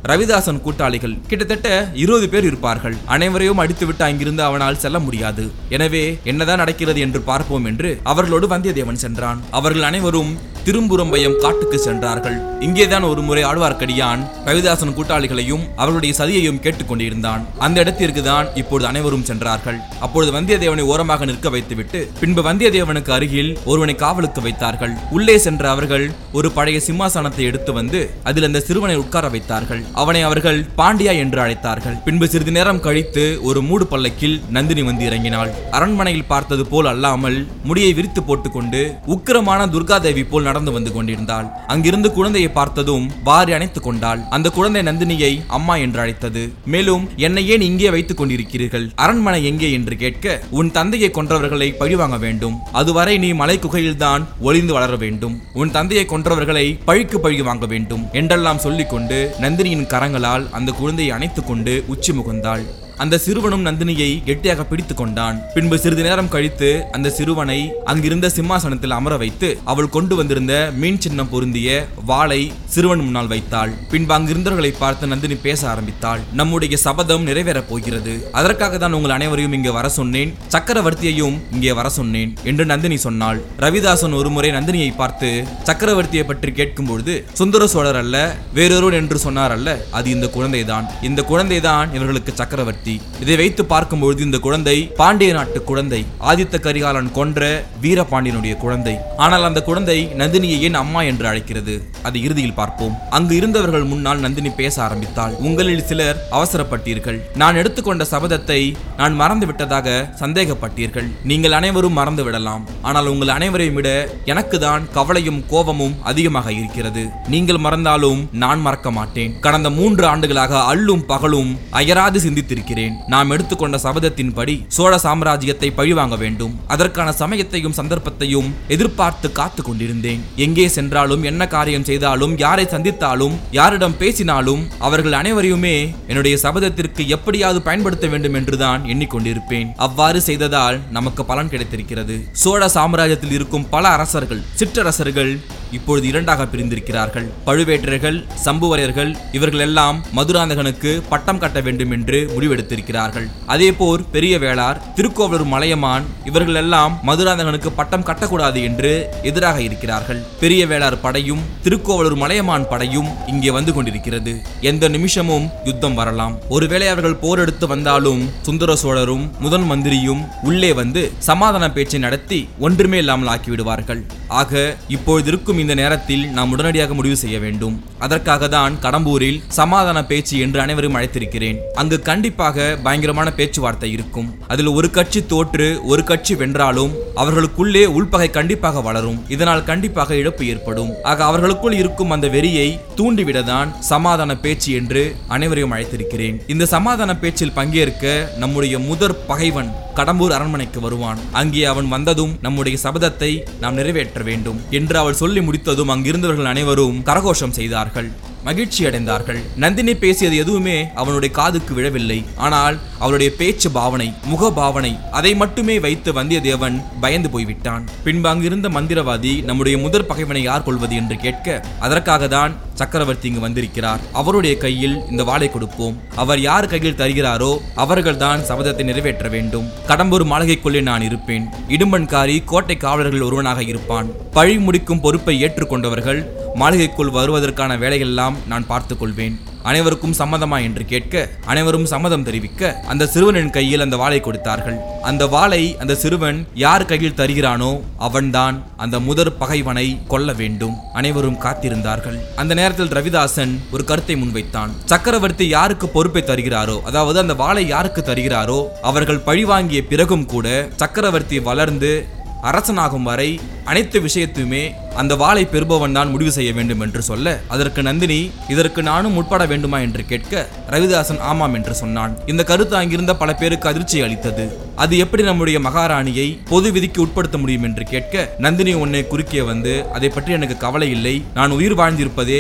ரவிதாசன் கூட்டாளிகள் கிட்டத்தட்ட இருபது பேர் இருப்பார்கள் அனைவரையும் அடித்துவிட்டு அங்கிருந்து அவனால் செல்ல முடியாது எனவே என்னதான் நடக்கிறது என்று பார்ப்போம் என்று அவர்களோடு வந்தியத்தேவன் சென்றான் அவர்கள் அனைவரும் திரும்புறம்பயம் காட்டுக்கு சென்றார்கள் இங்கேதான் ஒரு முறை ஆழ்வார்க்கடியான் ரவிதாசன் கூட்டாளிகளையும் அவர்களுடைய சதியையும் கேட்டுக்கொண்டிருந்தான் அந்த இடத்திற்கு தான் இப்பொழுது அனைவரும் சென்றார்கள் அப்பொழுது வந்தியத்தேவனை ஓரமாக நிற்க வைத்துவிட்டு பின்பு வந்தியத்தேவனுக்கு அருகில் ஒருவனை காவலுக்கு வைத்தார்கள் உள்ளே சென்ற அவர்கள் ஒரு பழைய சிம்மாசனத்தை எடுத்து வந்து அதில் அந்த சிறுவனை உட்கார வைத்தார்கள் அவனை அவர்கள் பாண்டியா என்று அழைத்தார்கள் பின்பு சிறிது நேரம் கழித்து ஒரு மூடு பல்லக்கில் நந்தினி வந்து இறங்கினாள் அரண்மனையில் பார்த்தது போல் அல்லாமல் முடியை விரித்து போட்டுக்கொண்டு உக்கிரமான துர்காதேவி போல் நடந்து வந்து கொண்டிருந்தாள் அங்கிருந்து குழந்தையை பார்த்ததும் வாரி அணைத்துக் கொண்டாள் அந்த குழந்தை நந்தினியை அம்மா என்று அழைத்தது மேலும் என்னை ஏன் இங்கே வைத்துக் கொண்டிருக்கிறீர்கள் அரண்மனை எங்கே என்று கேட்க உன் தந்தையை கொன்றவர்களை பழிவாங்க வேண்டும் அதுவரை நீ மலை குகையில்தான் ஒளிந்து வளர வேண்டும் உன் தந்தையை கொன்றவர்களை பழிக்கு பழி வாங்க வேண்டும் என்றெல்லாம் சொல்லிக்கொண்டு நந்தினியின் கரங்களால் அந்த குழந்தையை அணைத்துக் கொண்டு உச்சி முகந்தாள் அந்த சிறுவனும் நந்தினியை கெட்டியாக பிடித்துக் கொண்டான் பின்பு சிறிது நேரம் கழித்து அந்த சிறுவனை அங்கிருந்த சிம்மாசனத்தில் அமர வைத்து அவள் கொண்டு வந்திருந்த மீன் சின்னம் பொருந்திய வாளை சிறுவன் முன்னால் வைத்தாள் பின்பு அங்கிருந்தவர்களை பார்த்து நந்தினி பேச ஆரம்பித்தாள் நம்முடைய சபதம் நிறைவேறப் போகிறது அதற்காக தான் உங்கள் அனைவரையும் இங்கே வர சொன்னேன் சக்கரவர்த்தியையும் இங்கே வர சொன்னேன் என்று நந்தினி சொன்னாள் ரவிதாசன் ஒருமுறை நந்தினியை பார்த்து சக்கரவர்த்தியை பற்றி கேட்கும் பொழுது சுந்தர சோழர் அல்ல வேறொருவன் என்று சொன்னார் அல்ல அது இந்த குழந்தைதான் இந்த குழந்தைதான் இவர்களுக்கு சக்கரவர்த்தி இதை வைத்து பார்க்கும்பொழுது இந்த குழந்தை பாண்டிய நாட்டு குழந்தை ஆதித்த கரிகாலன் கொன்ற வீரபாண்டியனுடைய குழந்தை ஆனால் அந்த குழந்தை நந்தினியை ஏன் அம்மா என்று அழைக்கிறது அது இறுதியில் பார்ப்போம் அங்கு இருந்தவர்கள் முன்னால் நந்தினி பேச ஆரம்பித்தாள் உங்களில் சிலர் அவசரப்பட்டீர்கள் நான் எடுத்துக்கொண்ட சபதத்தை நான் மறந்து விட்டதாக சந்தேகப்பட்டீர்கள் நீங்கள் அனைவரும் மறந்து விடலாம் ஆனால் உங்கள் அனைவரையும் விட எனக்கு தான் கவலையும் கோபமும் அதிகமாக இருக்கிறது நீங்கள் மறந்தாலும் நான் மறக்க மாட்டேன் கடந்த மூன்று ஆண்டுகளாக அள்ளும் பகலும் அயராது சிந்தித்திருக்கிறேன் நாம் எடுத்துக்கொண்ட சபதத்தின்படி சோழ சாம்ராஜ்யத்தை பழிவாங்க வேண்டும் அதற்கான சமயத்தையும் சந்தர்ப்பத்தையும் எதிர்பார்த்து காத்து கொண்டிருந்தேன் எங்கே சென்றாலும் என்ன காரியம் செய்தாலும் யாரை சந்தித்தாலும் யாரிடம் பேசினாலும் அவர்கள் அனைவரையுமே என்னுடைய சபதத்திற்கு எப்படியாவது பயன்படுத்த வேண்டும் என்றுதான் எண்ணிக்கொண்டிருப்பேன் அவ்வாறு செய்ததால் நமக்கு பலன் கிடைத்திருக்கிறது சோழ சாம்ராஜ்யத்தில் இருக்கும் பல அரசர்கள் சிற்றரசர்கள் இப்பொழுது இரண்டாக பிரிந்திருக்கிறார்கள் பழுவேட்டரர்கள் சம்புவரையர்கள் இவர்கள் எல்லாம் மதுராந்தகனுக்கு பட்டம் கட்ட வேண்டும் என்று முடிவெடுத்திருக்கிறார்கள் அதேபோல் பெரிய வேளார் திருக்கோவலூர் மலையமான் இவர்கள் எல்லாம் மதுராந்தகனுக்கு பட்டம் கட்டக்கூடாது என்று எதிராக இருக்கிறார்கள் பெரிய வேளார் படையும் திருக்கோவலூர் மலையமான் படையும் இங்கே வந்து கொண்டிருக்கிறது எந்த நிமிஷமும் யுத்தம் வரலாம் ஒருவேளை அவர்கள் போர் எடுத்து வந்தாலும் சுந்தர சோழரும் முதன் மந்திரியும் உள்ளே வந்து சமாதான பேச்சை நடத்தி ஒன்றுமே இல்லாமல் ஆக்கிவிடுவார்கள் ஆக இப்பொழுது இருக்கும் இந்த நேரத்தில் நாம் உடனடியாக முடிவு செய்ய வேண்டும் அதற்காக தான் கடம்பூரில் சமாதான பேச்சு என்று அனைவரும் அழைத்திருக்கிறேன் அங்கு கண்டிப்பாக பயங்கரமான பேச்சுவார்த்தை இருக்கும் அதில் ஒரு கட்சி தோற்று ஒரு கட்சி வென்றாலும் அவர்களுக்குள்ளே உள்பகை கண்டிப்பாக வளரும் இதனால் கண்டிப்பாக இழப்பு ஏற்படும் ஆக அவர்களுக்குள் இருக்கும் அந்த வெறியை தூண்டிவிடதான் சமாதான பேச்சு என்று அனைவரையும் அழைத்திருக்கிறேன் இந்த சமாதான பேச்சில் பங்கேற்க நம்முடைய முதற் பகைவன் கடம்பூர் அரண்மனைக்கு வருவான் அங்கே அவன் வந்ததும் நம்முடைய சபதத்தை நாம் நிறைவேற்ற வேண்டும் என்று அவள் சொல்லி முடித்ததும் அங்கிருந்தவர்கள் அனைவரும் கரகோஷம் செய்தார்கள் மகிழ்ச்சி அடைந்தார்கள் நந்தினி பேசியது எதுவுமே அவனுடைய காதுக்கு விழவில்லை ஆனால் அவளுடைய பேச்சு பாவனை முக பாவனை அதை மட்டுமே வைத்து வந்தியத்தேவன் பயந்து போய்விட்டான் பின்பு அங்கிருந்த மந்திரவாதி நம்முடைய முதற் பகைவனை யார் கொள்வது என்று கேட்க அதற்காக தான் சக்கரவர்த்தி இங்கு வந்திருக்கிறார் அவருடைய கையில் இந்த வாளை கொடுப்போம் அவர் யார் கையில் தருகிறாரோ அவர்கள்தான் சபதத்தை நிறைவேற்ற வேண்டும் கடம்பூர் மாளிகைக்குள்ளே நான் இருப்பேன் இடும்பன்காரி கோட்டை காவலர்கள் ஒருவனாக இருப்பான் பழி முடிக்கும் பொறுப்பை ஏற்றுக்கொண்டவர்கள் மாளிகைக்குள் வருவதற்கான வேலையெல்லாம் நான் பார்த்துக் கொள்வேன் அனைவருக்கும் சம்மதமா என்று கேட்க அனைவரும் சம்மதம் தெரிவிக்க அந்த சிறுவனின் கையில் அந்த வாளை கொடுத்தார்கள் அந்த வாளை அந்த சிறுவன் யார் கையில் தருகிறானோ அவன்தான் அந்த முதற் பகைவனை கொல்ல வேண்டும் அனைவரும் காத்திருந்தார்கள் அந்த நேரத்தில் ரவிதாசன் ஒரு கருத்தை முன்வைத்தான் சக்கரவர்த்தி யாருக்கு பொறுப்பை தருகிறாரோ அதாவது அந்த வாளை யாருக்கு தருகிறாரோ அவர்கள் பழிவாங்கிய பிறகும் கூட சக்கரவர்த்தி வளர்ந்து அரசனாகும் வரை அனைத்து விஷயத்தையுமே அந்த வாளை பெறுபவன் தான் முடிவு செய்ய வேண்டும் என்று சொல்ல அதற்கு நந்தினி இதற்கு நானும் உட்பட வேண்டுமா என்று கேட்க ரவிதாசன் ஆமாம் என்று சொன்னான் இந்த கருத்து அங்கிருந்த பல பேருக்கு அதிர்ச்சி அளித்தது அது எப்படி நம்முடைய மகாராணியை பொது விதிக்கு உட்படுத்த முடியும் என்று கேட்க நந்தினி உன்னை குறுக்கே வந்து அதை பற்றி எனக்கு கவலை இல்லை நான் உயிர் வாழ்ந்திருப்பதே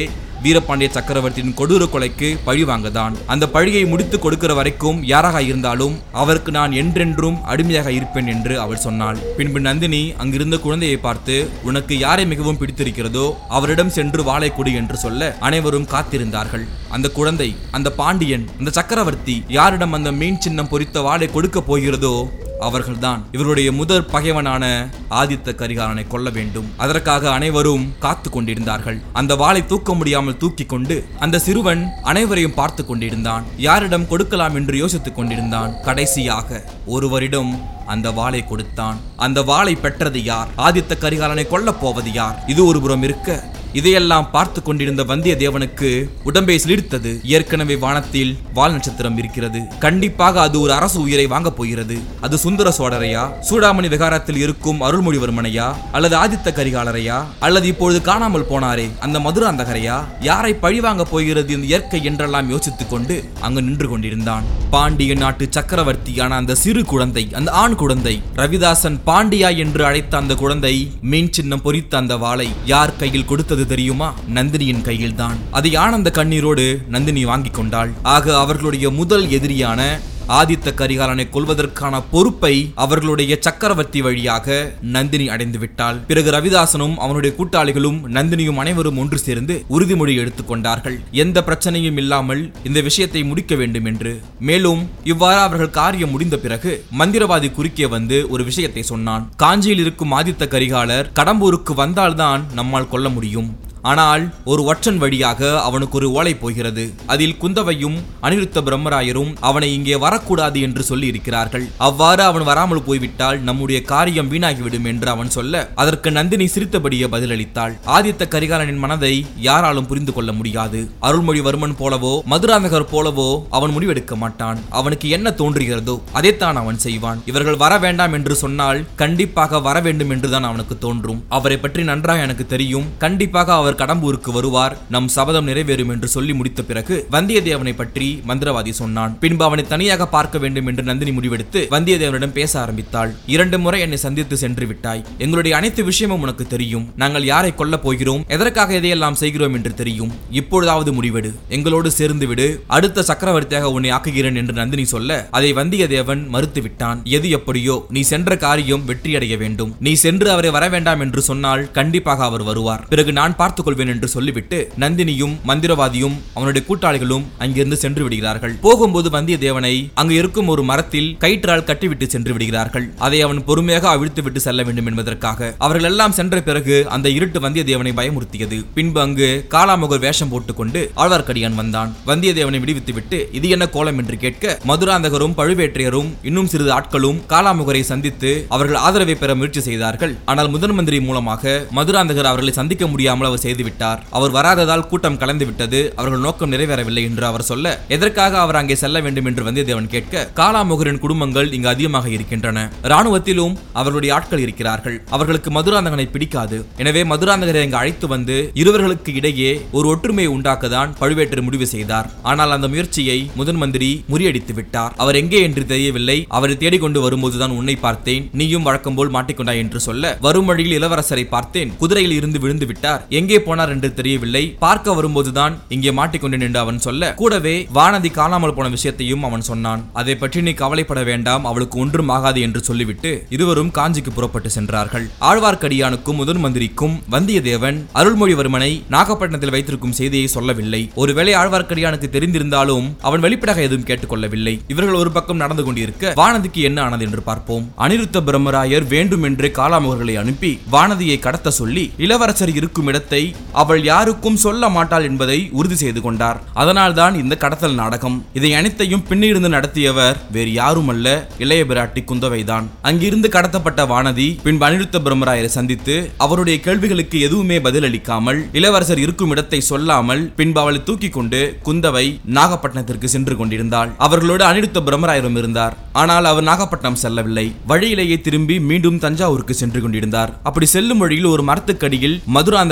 வீரபாண்டிய சக்கரவர்த்தியின் கொடூர கொலைக்கு பழி வாங்கதான் அந்த பழியை முடித்து கொடுக்கிற வரைக்கும் யாராக இருந்தாலும் அவருக்கு நான் என்றென்றும் அடிமையாக இருப்பேன் என்று அவள் சொன்னாள் பின்பு நந்தினி அங்கிருந்த குழந்தையை பார்த்து உனக்கு யாரை மிகவும் பிடித்திருக்கிறதோ அவரிடம் சென்று வாளை கொடு என்று சொல்ல அனைவரும் காத்திருந்தார்கள் அந்த குழந்தை அந்த பாண்டியன் அந்த சக்கரவர்த்தி யாரிடம் அந்த மீன் சின்னம் பொறித்த வாளை கொடுக்க போகிறதோ அவர்கள்தான் இவருடைய முதற் பகைவனான ஆதித்த கரிகாலனை கொல்ல வேண்டும் அதற்காக அனைவரும் காத்து கொண்டிருந்தார்கள் அந்த வாளை தூக்க முடியாமல் தூக்கி கொண்டு அந்த சிறுவன் அனைவரையும் பார்த்து கொண்டிருந்தான் யாரிடம் கொடுக்கலாம் என்று யோசித்துக் கொண்டிருந்தான் கடைசியாக ஒருவரிடம் அந்த வாளை கொடுத்தான் அந்த வாளை பெற்றது யார் ஆதித்த கரிகாலனை கொல்லப் போவது யார் இது ஒரு புறம் இருக்க இதையெல்லாம் பார்த்து கொண்டிருந்த வந்தியத்தேவனுக்கு உடம்பை சிலிர்த்தது ஏற்கனவே வானத்தில் வால் நட்சத்திரம் இருக்கிறது கண்டிப்பாக அது ஒரு அரசு உயிரை வாங்கப் போகிறது அது சுந்தர சோழரையா சூடாமணி விகாரத்தில் இருக்கும் அருள்மொழிவர்மனையா அல்லது ஆதித்த கரிகாலரையா அல்லது இப்பொழுது காணாமல் போனாரே அந்த மதுராந்தகரையா யாரை பழிவாங்க போகிறது இந்த இயற்கை என்றெல்லாம் யோசித்துக் கொண்டு அங்கு நின்று கொண்டிருந்தான் பாண்டிய நாட்டு சக்கரவர்த்தியான அந்த சிறு குழந்தை அந்த ஆண் குழந்தை ரவிதாசன் பாண்டியா என்று அழைத்த அந்த குழந்தை மீன் சின்னம் பொறித்த அந்த வாளை யார் கையில் கொடுத்தது தெரியுமா நந்தினியின் கையில்தான் அதை ஆனந்த கண்ணீரோடு நந்தினி வாங்கிக் கொண்டாள் ஆக அவர்களுடைய முதல் எதிரியான ஆதித்த கரிகாலனை கொல்வதற்கான பொறுப்பை அவர்களுடைய சக்கரவர்த்தி வழியாக நந்தினி அடைந்து விட்டாள் பிறகு ரவிதாசனும் அவனுடைய கூட்டாளிகளும் நந்தினியும் அனைவரும் ஒன்று சேர்ந்து உறுதிமொழி எடுத்துக்கொண்டார்கள் எந்த பிரச்சனையும் இல்லாமல் இந்த விஷயத்தை முடிக்க வேண்டும் என்று மேலும் இவ்வாறு அவர்கள் காரியம் முடிந்த பிறகு மந்திரவாதி குறுக்கே வந்து ஒரு விஷயத்தை சொன்னான் காஞ்சியில் இருக்கும் ஆதித்த கரிகாலர் கடம்பூருக்கு வந்தால்தான் நம்மால் கொல்ல முடியும் ஆனால் ஒரு ஒற்றன் வழியாக அவனுக்கு ஒரு ஓலை போகிறது அதில் குந்தவையும் அனிருத்த பிரம்மராயரும் அவனை இங்கே வரக்கூடாது என்று சொல்லி இருக்கிறார்கள் அவ்வாறு அவன் வராமல் போய்விட்டால் நம்முடைய காரியம் வீணாகிவிடும் என்று அவன் சொல்ல அதற்கு நந்தினி சிரித்தபடியே பதிலளித்தாள் ஆதித்த கரிகாலனின் மனதை யாராலும் புரிந்து கொள்ள முடியாது அருள்மொழிவர்மன் போலவோ மதுராந்தகர் போலவோ அவன் முடிவெடுக்க மாட்டான் அவனுக்கு என்ன தோன்றுகிறதோ அதைத்தான் அவன் செய்வான் இவர்கள் வர வேண்டாம் என்று சொன்னால் கண்டிப்பாக வர வேண்டும் என்றுதான் அவனுக்கு தோன்றும் அவரை பற்றி நன்றாக எனக்கு தெரியும் கண்டிப்பாக அவர் கடம்பூருக்கு வருவார் நம் சபதம் நிறைவேறும் என்று சொல்லி முடித்த பிறகு வந்தியத்தேவனை பற்றி மந்திரவாதி சொன்னான் பின்பு அவனை தனியாக பார்க்க வேண்டும் என்று நந்தினி முடிவெடுத்து வந்தியத்தேவனிடம் பேச ஆரம்பித்தாள் இரண்டு முறை என்னை சந்தித்து சென்று விட்டாய் எங்களுடைய அனைத்து விஷயமும் உனக்கு தெரியும் நாங்கள் யாரை கொல்லப் போகிறோம் எதற்காக இதையெல்லாம் செய்கிறோம் என்று தெரியும் இப்பொழுதாவது முடிவெடு எங்களோடு சேர்ந்து விடு அடுத்த சக்கரவர்த்தியாக உன்னை ஆக்குகிறேன் என்று நந்தினி சொல்ல அதை வந்தியத்தேவன் மறுத்து விட்டான் எது எப்படியோ நீ சென்ற காரியம் வெற்றியடைய வேண்டும் நீ சென்று அவரை வர வேண்டாம் என்று சொன்னால் கண்டிப்பாக அவர் வருவார் பிறகு நான் பார்த்துக் கொள்வேன் என்று சொல்லிவிட்டு நந்தினியும் மந்திரவாதியும் அவனுடைய கூட்டாளிகளும் அங்கிருந்து சென்று விடுகிறார்கள் போகும்போது வந்தியத்தேவனை அங்கு இருக்கும் ஒரு மரத்தில் கயிற்றால் கட்டிவிட்டு சென்று விடுகிறார்கள் அதை அவன் பொறுமையாக அவிழ்த்து விட்டு செல்ல வேண்டும் என்பதற்காக அவர்கள் எல்லாம் சென்ற பிறகு அந்த இருட்டு வந்தியத்தேவனை பயமுறுத்தியது பின்பு அங்கு காலாமுகர் வேஷம் போட்டுக்கொண்டு ஆழ்வார்க்கடியான் வந்தான் வந்தியத்தேவனை விடுவித்துவிட்டு இது என்ன கோலம் என்று கேட்க மதுராந்தகரும் பழுவேற்றையரும் இன்னும் சிறிது ஆட்களும் காலாமுகரை சந்தித்து அவர்கள் ஆதரவை பெற முயற்சி செய்தார்கள் ஆனால் முதன் மந்திரி மூலமாக மதுராந்தகர் அவர்களை சந்திக்க முடியாமல் அவர் செய்துவிட்டார் அவர் வராததால் கூட்டம் கலந்து விட்டது அவர்கள் நோக்கம் நிறைவேறவில்லை என்று அவர் சொல்ல எதற்காக அவர் அங்கே செல்ல வேண்டும் என்று வந்தியத்தேவன் கேட்க காலாமுகரின் குடும்பங்கள் இங்கு அதிகமாக இருக்கின்றன ராணுவத்திலும் அவர்களுடைய ஆட்கள் இருக்கிறார்கள் அவர்களுக்கு மதுராந்தகனை பிடிக்காது எனவே மதுராந்தகரை இங்கு அழைத்து வந்து இருவர்களுக்கு இடையே ஒரு ஒற்றுமையை உண்டாக்கதான் பழுவேட்டர் முடிவு செய்தார் ஆனால் அந்த முயற்சியை முதன் மந்திரி முறியடித்து விட்டார் அவர் எங்கே என்று தெரியவில்லை அவரை தேடிக்கொண்டு வரும்போதுதான் உன்னை பார்த்தேன் நீயும் வழக்கம் போல் மாட்டிக்கொண்டாய் என்று சொல்ல வரும் வழியில் இளவரசரை பார்த்தேன் குதிரையில் இருந்து விழுந்து விட்டார் எங்கே போனார் என்று தெரியவில்லை பார்க்க வரும்போதுதான் இங்கே மாட்டிக்கொண்டேன் என்று அவன் சொல்ல கூடவே வானதி காணாமல் போன விஷயத்தையும் அவன் சொன்னான் அதை பற்றி நீ கவலைப்பட வேண்டாம் அவளுக்கு ஒன்றும் ஆகாது என்று சொல்லிவிட்டு இருவரும் காஞ்சிக்கு புறப்பட்டு சென்றார்கள் ஆழ்வார்க்கடியானுக்கும் முதன் மந்திரிக்கும் வந்தியத்தேவன் அருள்மொழிவர்மனை நாகப்பட்டினத்தில் வைத்திருக்கும் செய்தியை சொல்லவில்லை ஒருவேளை ஆழ்வார்க்கடியானுக்கு தெரிந்திருந்தாலும் அவன் வெளிப்படையாக எதுவும் கேட்டுக்கொள்ளவில்லை இவர்கள் ஒரு பக்கம் நடந்து கொண்டிருக்க வானதிக்கு என்ன ஆனது என்று பார்ப்போம் அனிருத்த பிரம்மராயர் வேண்டுமென்றே காலாமுகர்களை அனுப்பி வானதியை கடத்த சொல்லி இளவரசர் இருக்கும் இடத்தை அவள் யாருக்கும் சொல்ல மாட்டாள் என்பதை உறுதி செய்து கொண்டார் அதனால்தான் இந்த கடத்தல் நாடகம் இதை அனைத்தையும் பின்னிருந்து நடத்தியவர் வேறு யாரும் அல்ல இளைய பிராட்டி குந்தவைதான் அங்கிருந்து கடத்தப்பட்ட வானதி பின்பு அனிருத்த பிரம்மராயரை சந்தித்து அவருடைய கேள்விகளுக்கு எதுவுமே பதிலளிக்காமல் இளவரசர் இருக்கும் இடத்தை சொல்லாமல் பின்பு அவளை தூக்கி கொண்டு குந்தவை நாகப்பட்டினத்திற்கு சென்று கொண்டிருந்தாள் அவர்களோடு அனிருத்த பிரம்மராயரும் இருந்தார் ஆனால் அவர் நாகப்பட்டினம் செல்லவில்லை வழியிலேயே திரும்பி மீண்டும் தஞ்சாவூருக்கு சென்று கொண்டிருந்தார் அப்படி செல்லும் வழியில் ஒரு மரத்துக்கடியில் மதுராந்தகன் அடிபட்டு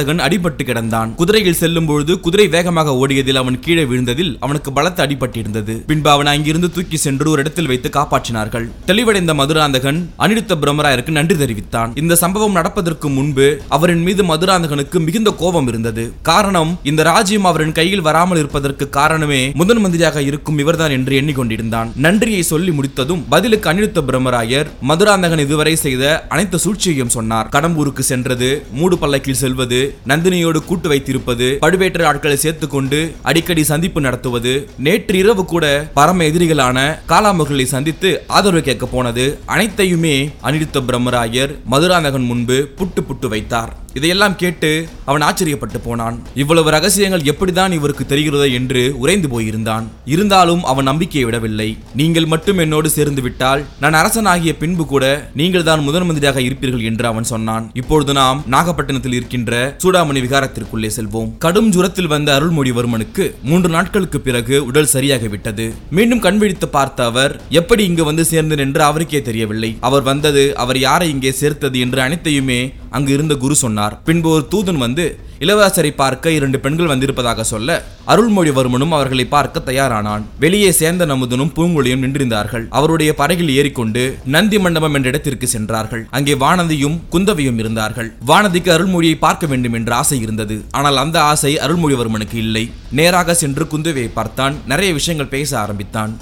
அடிபட்டு கிடந்தான் குதிரையில் செல்லும் பொழுது குதிரை வேகமாக ஓடியதில் அவன் கீழே விழுந்ததில் அவனுக்கு பலத்த அடிபட்டிருந்தது பின்பு அவன் அங்கிருந்து தூக்கி சென்று ஒரு இடத்தில் வைத்து காப்பாற்றினார்கள் தெளிவடைந்த மதுராந்தகன் அனிருத்த பிரம்மராயருக்கு நன்றி தெரிவித்தான் இந்த சம்பவம் நடப்பதற்கு முன்பு அவரின் மீது மதுராந்தகனுக்கு மிகுந்த கோபம் இருந்தது காரணம் இந்த ராஜ்யம் அவரின் கையில் வராமல் இருப்பதற்கு காரணமே முதன் மந்திரியாக இருக்கும் இவர்தான் என்று எண்ணிக்கொண்டிருந்தான் நன்றியை சொல்லி முடித்ததும் பதிலுக்கு அனிருத்த பிரம்மராயர் மதுராந்தகன் இதுவரை செய்த அனைத்து சூழ்ச்சியையும் சொன்னார் கடம்பூருக்கு சென்றது மூடு பல்லக்கில் செல்வது நந்தினியோடு கூட்டு வைத்திருப்பது பழுவேற்ற ஆட்களை சேர்த்துக் கொண்டு அடிக்கடி சந்திப்பு நடத்துவது நேற்று இரவு கூட பரம எதிரிகளான காலாமுகளை சந்தித்து ஆதரவு கேட்க போனது அனைத்தையுமே அனிருத்த பிரம்மராயர் மதுராந்தகன் முன்பு புட்டு புட்டு வைத்தார் இதையெல்லாம் கேட்டு அவன் ஆச்சரியப்பட்டு போனான் இவ்வளவு ரகசியங்கள் எப்படிதான் இவருக்கு தெரிகிறதோ என்று உறைந்து போயிருந்தான் இருந்தாலும் அவன் நம்பிக்கையை விடவில்லை நீங்கள் மட்டும் என்னோடு சேர்ந்து விட்டால் நான் அரசனாகிய பின்பு கூட நீங்கள் தான் முதன் மந்திரியாக இருப்பீர்கள் என்று அவன் சொன்னான் இப்பொழுது நாம் நாகப்பட்டினத்தில் இருக்கின்ற சூடாமணி விகாரத்திற்குள்ளே செல்வோம் கடும் ஜுரத்தில் வந்த அருள்மொழிவர்மனுக்கு மூன்று நாட்களுக்கு பிறகு உடல் சரியாக விட்டது மீண்டும் கண் விழித்து பார்த்த அவர் எப்படி இங்கு வந்து சேர்ந்தேன் என்று அவருக்கே தெரியவில்லை அவர் வந்தது அவர் யாரை இங்கே சேர்த்தது என்று அனைத்தையுமே அங்கு இருந்த குரு சொன்னார் பின்பு ஒரு தூதன் வந்து இளவரசரை பார்க்க இரண்டு பெண்கள் வந்திருப்பதாக சொல்ல அருள்மொழிவர்மனும் அவர்களை பார்க்க தயாரானான் வெளியே சேந்த நமுதனும் பூங்குழியும் நின்றிருந்தார்கள் அவருடைய படகில் ஏறிக்கொண்டு நந்தி மண்டபம் என்ற இடத்திற்கு சென்றார்கள் அங்கே வானதியும் குந்தவையும் இருந்தார்கள் வானதிக்கு அருள்மொழியை பார்க்க வேண்டும் என்ற ஆசை இருந்தது ஆனால் அந்த ஆசை அருள்மொழிவர்மனுக்கு இல்லை நேராக சென்று குந்தவையை பார்த்தான் நிறைய விஷயங்கள் பேச ஆரம்பித்தான்